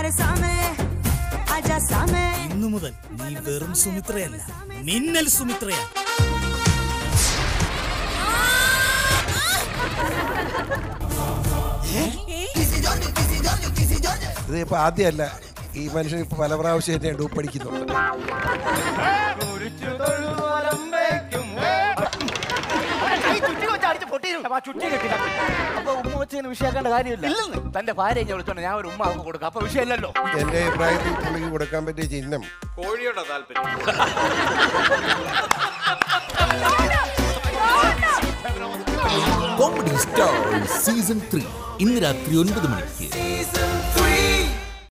हमारे सामने आजा सामने ഇന്നു മുതൽ നീ വെറും സുമിത്രയല്ല മിന്നൽ സുമിത്രയാണ് ഇത് ഇപ്പൊ ആദ്യമല്ല ഈ മനുഷ്യൻ ഇപ്പൊ പല പ്രാവശ്യം എന്നെ ഡൂപ്പടിക്കുന്നുണ്ട് ചുറ്റി കിട്ടില്ല അപ്പൊ ഉമ്മ വെച്ചതിന് വിഷയാക്കേണ്ട കാര്യമില്ല തന്റെ ഭാര്യ ഞാൻ വിളിച്ചോണ്ട് ഞാൻ ഒരു ഉമ്മ അവർക്ക് കൊടുക്കാം അപ്പൊ വിഷയമില്ലല്ലോ എന്റെ അഭിപ്രായത്തിൽ പുള്ളിക്ക് കൊടുക്കാൻ പറ്റിയ ചിഹ്നം കോഴിയോടാ താല്പര്യം കോമഡി സ്റ്റാർ സീസൺ ത്രീ ഇന്ന് രാത്രി ഒൻപത് മണിക്ക്